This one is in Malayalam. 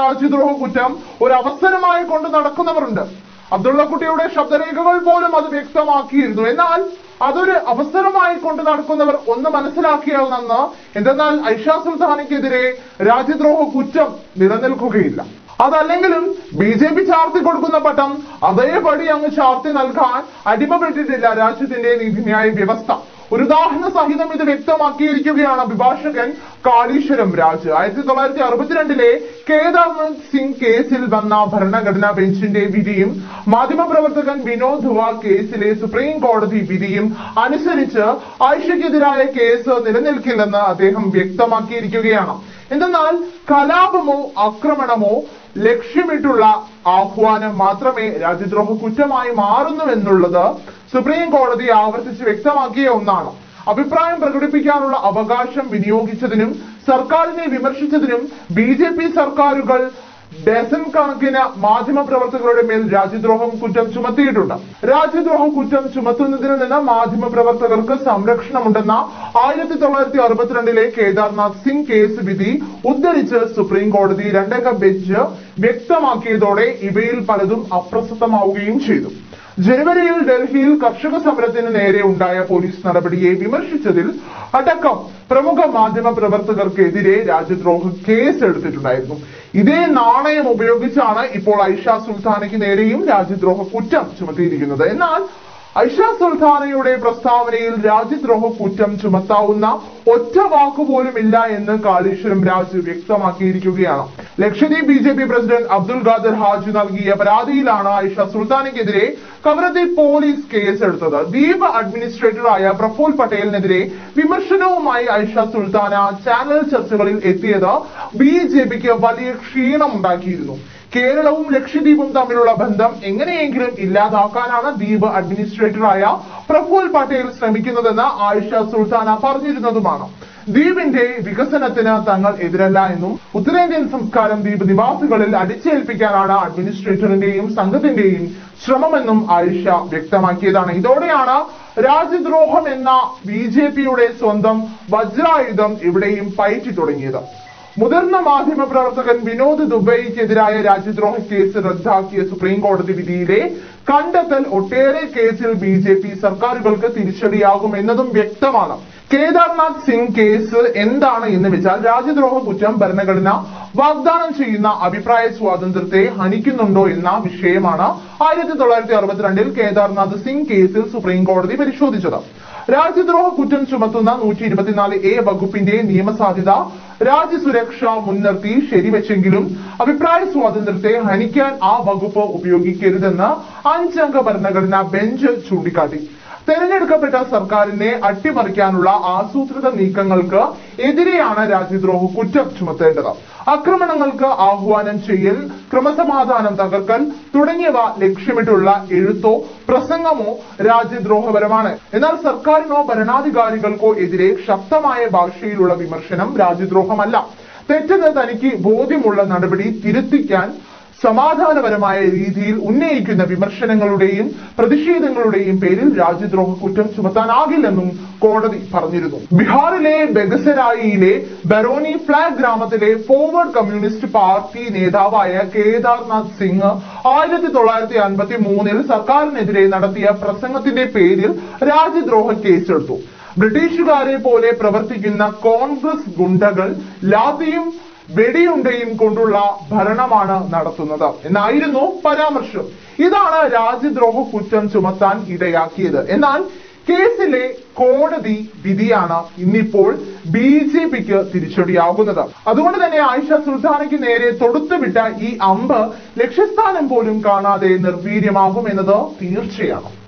രാജ്യദ്രോഹ കുറ്റം ഒരു അവസരമായി കൊണ്ട് നടക്കുന്നവരുണ്ട് അബ്ദുള്ള കുട്ടിയുടെ ശബ്ദരേഖകൾ പോലും അത് വ്യക്തമാക്കിയിരുന്നു എന്നാൽ അതൊരു അവസരമായി കൊണ്ട് നടക്കുന്നവർ ഒന്ന് മനസ്സിലാക്കിയാൽ നന്ന് എന്തെന്നാൽ ഐഷ സുൽത്താനയ്ക്കെതിരെ രാജ്യദ്രോഹ കുറ്റം നിലനിൽക്കുകയില്ല അതല്ലെങ്കിലും ബി ജെ പി ചാർത്തി കൊടുക്കുന്ന പട്ടം അതേപടി അങ്ങ് ചാർത്തി നൽകാൻ അടിമപ്പെട്ടിട്ടില്ല രാജ്യത്തിന്റെ നീതിന്യായ വ്യവസ്ഥ ഒരു ഉദാഹരണ സഹിതം ഇത് വ്യക്തമാക്കിയിരിക്കുകയാണ് അഭിഭാഷകൻ കാളീശ്വരം രാജ് ആയിരത്തി തൊള്ളായിരത്തി അറുപത്തിരണ്ടിലെ കേദാർനാഥ് സിംഗ് കേസിൽ വന്ന ഭരണഘടനാ ബെഞ്ചിന്റെ വിധിയും മാധ്യമപ്രവർത്തകൻ വിനോദ് ദുവ കേസിലെ സുപ്രീം കോടതി വിധിയും അനുസരിച്ച് ആയിഷയ്ക്കെതിരായ കേസ് നിലനിൽക്കില്ലെന്ന് അദ്ദേഹം വ്യക്തമാക്കിയിരിക്കുകയാണ് എന്തെന്നാൽ കലാപമോ ആക്രമണമോ ലക്ഷ്യമിട്ടുള്ള ആഹ്വാനം മാത്രമേ രാജ്യദ്രോഹ കുറ്റമായി മാറുന്നുവെന്നുള്ളത് സുപ്രീം കോടതി ആവർത്തിച്ച് വ്യക്തമാക്കിയ ഒന്നാണ് അഭിപ്രായം പ്രകടിപ്പിക്കാനുള്ള അവകാശം വിനിയോഗിച്ചതിനും സർക്കാരിനെ വിമർശിച്ചതിനും ബി ജെ പി സർക്കാരുകൾ ഡസൻ കണക്കിന് മാധ്യമ പ്രവർത്തകരുടെ മേൽ രാജ്യദ്രോഹം കുറ്റം ചുമത്തിയിട്ടുണ്ട് രാജ്യദ്രോഹ കുറ്റം ചുമത്തുന്നതിൽ നിന്ന് മാധ്യമ പ്രവർത്തകർക്ക് സംരക്ഷണമുണ്ടെന്ന ആയിരത്തി തൊള്ളായിരത്തി അറുപത്തിരണ്ടിലെ കേദാർനാഥ് സിംഗ് കേസ് വിധി ഉദ്ധരിച്ച് സുപ്രീം കോടതി രണ്ടംഗ ബെഞ്ച് വ്യക്തമാക്കിയതോടെ ഇവയിൽ പലതും അപ്രസക്തമാവുകയും ചെയ്തു ജനുവരിയിൽ ഡൽഹിയിൽ കർഷക സമരത്തിന് നേരെ ഉണ്ടായ പോലീസ് നടപടിയെ വിമർശിച്ചതിൽ അടക്കം പ്രമുഖ മാധ്യമ പ്രവർത്തകർക്കെതിരെ രാജ്യദ്രോഹ കേസ് എടുത്തിട്ടുണ്ടായിരുന്നു ഇതേ നാണയം ഉപയോഗിച്ചാണ് ഇപ്പോൾ ഐഷ സുൽത്താനയ്ക്ക് നേരെയും രാജ്യദ്രോഹ കുറ്റം ചുമത്തിയിരിക്കുന്നത് എന്നാൽ ഐഷ സുൽത്താനയുടെ പ്രസ്താവനയിൽ രാജ്യദ്രോഹ കുറ്റം ചുമത്താവുന്ന ഒറ്റ വാക്കുപോലും ഇല്ല എന്ന് കാളീശ്വരം രാജ് വ്യക്തമാക്കിയിരിക്കുകയാണ് Lakshadweep B J P president Abdul Khader Haji നൽകിയ പരാതിയിലാണ് ഐഷ സുൽത്താനയ്ക്കെതിരെ കവരത്തി പോലീസ് കേസെടുത്തത് ദ്വീപ് അഡ്മിനിസ്ട്രേറ്ററായ പ്രഫുൽ പട്ടേലിനെതിരെ വിമർശനവുമായി ഐഷ സുൽത്താന ചാനൽ ചർച്ചകളിൽ എത്തിയത് ബി ജെ പിക്ക് വലിയ ക്ഷീണമുണ്ടാക്കിയിരുന്നു കേരളവും ലക്ഷദ്വീപും തമ്മിലുള്ള ബന്ധം എങ്ങനെയെങ്കിലും ഇല്ലാതാക്കാനാണ് ദ്വീപ് അഡ്മിനിസ്ട്രേറ്ററായ പ്രഫുൽ പട്ടേൽ ശ്രമിക്കുന്നതെന്ന് ആയിഷ സുൽത്താന പറഞ്ഞിരുന്നതുമാണ് ദ്വീപിന്റെ വികസനത്തിന് തങ്ങൾ എതിരല്ല എന്നും ഉത്തരേന്ത്യൻ സംസ്കാരം ദ്വീപ് നിവാസികളിൽ അടിച്ചേൽപ്പിക്കാനാണ് അഡ്മിനിസ്ട്രേറ്ററിന്റെയും സംഘത്തിന്റെയും ശ്രമമെന്നും ആയിഷ വ്യക്തമാക്കിയതാണ് ഇതോടെയാണ് രാജ്യദ്രോഹം എന്ന ബി ജെ പിയുടെ സ്വന്തം വജ്രായുധം ഇവിടെയും പയറ്റി തുടങ്ങിയത് മുതിർന്ന മാധ്യമ പ്രവർത്തകൻ വിനോദ് ദുബൈക്കെതിരായ രാജ്യദ്രോഹ കേസ് റദ്ദാക്കിയ സുപ്രീം കോടതി വിധിയിലെ കണ്ടെത്തൽ ഒട്ടേറെ കേസിൽ ബി ജെ പി സർക്കാരുകൾക്ക് തിരിച്ചടിയാകുമെന്നതും വ്യക്തമാണ് കേദാർനാഥ് സിംഗ് കേസ് എന്താണ് എന്ന് വെച്ചാൽ രാജ്യദ്രോഹ കുറ്റം ഭരണഘടന വാഗ്ദാനം ചെയ്യുന്ന അഭിപ്രായ സ്വാതന്ത്ര്യത്തെ ഹനിക്കുന്നുണ്ടോ എന്ന വിഷയമാണ് ആയിരത്തി തൊള്ളായിരത്തി അറുപത്തിരണ്ടിൽ കേദാർനാഥ് സിംഗ് കേസിൽ സുപ്രീം കോടതി പരിശോധിച്ചത് രാജ്യദ്രോഹ കുറ്റം ചുമത്തുന്ന നൂറ്റി ഇരുപത്തിനാല് എ വകുപ്പിന്റെ നിയമസാധ്യത രാജ്യസുരക്ഷ മുൻനിർത്തി ശരിവെച്ചെങ്കിലും അഭിപ്രായ സ്വാതന്ത്ര്യത്തെ ഹനിക്കാൻ ആ വകുപ്പ് ഉപയോഗിക്കരുതെന്ന് അഞ്ചംഗ ഭരണഘടനാ ബെഞ്ച് ചൂണ്ടിക്കാട്ടി തെരഞ്ഞെടുക്കപ്പെട്ട സർക്കാരിനെ അട്ടിമറിക്കാനുള്ള ആസൂത്രിത നീക്കങ്ങൾക്ക് എതിരെയാണ് രാജ്യദ്രോഹ കുറ്റം ചുമത്തേണ്ടത് ആക്രമണങ്ങൾക്ക് ആഹ്വാനം ചെയ്യൽ ക്രമസമാധാനം തകർക്കൽ തുടങ്ങിയവ ലക്ഷ്യമിട്ടുള്ള എഴുത്തോ പ്രസംഗമോ രാജ്യദ്രോഹപരമാണ് എന്നാൽ സർക്കാരിനോ ഭരണാധികാരികൾക്കോ എതിരെ ശക്തമായ ഭാഷയിലുള്ള വിമർശനം രാജ്യദ്രോഹമല്ല തെറ്റെന്ന് തനിക്ക് ബോധ്യമുള്ള നടപടി തിരുത്തിക്കാൻ സമാധാനപരമായ രീതിയിൽ ഉന്നയിക്കുന്ന വിമർശനങ്ങളുടെയും പ്രതിഷേധങ്ങളുടെയും പേരിൽ രാജ്യദ്രോഹ കുറ്റം ചുമത്താനാകില്ലെന്നും കോടതി പറഞ്ഞിരുന്നു ബീഹാറിലെ ബെഗസരായിയിലെ ബറോനി ഫ്ലാഗ് ഗ്രാമത്തിലെ ഫോർവേഡ് കമ്മ്യൂണിസ്റ്റ് പാർട്ടി നേതാവായ കേദാർനാഥ് സിംഗ് ആയിരത്തി തൊള്ളായിരത്തി അൻപത്തി മൂന്നിൽ സർക്കാരിനെതിരെ നടത്തിയ പ്രസംഗത്തിന്റെ പേരിൽ രാജ്യദ്രോഹ കേസെടുത്തു ബ്രിട്ടീഷുകാരെ പോലെ പ്രവർത്തിക്കുന്ന കോൺഗ്രസ് ഗുണ്ടകൾ ലാത്തിയും വെടിയുണ്ടയും കൊണ്ടുള്ള ഭരണമാണ് നടത്തുന്നത് എന്നായിരുന്നു പരാമർശം ഇതാണ് രാജ്യദ്രോഹ കുറ്റം ചുമത്താൻ ഇടയാക്കിയത് എന്നാൽ കേസിലെ കോടതി വിധിയാണ് ഇന്നിപ്പോൾ ബി ജെ പിക്ക് തിരിച്ചടിയാകുന്നത് അതുകൊണ്ട് തന്നെ ആയിഷ സുൽത്താനയ്ക്ക് നേരെ തൊടുത്തുവിട്ട ഈ അമ്പ് ലക്ഷ്യസ്ഥാനം പോലും കാണാതെ നിർവീര്യമാകുമെന്നത് തീർച്ചയാണ്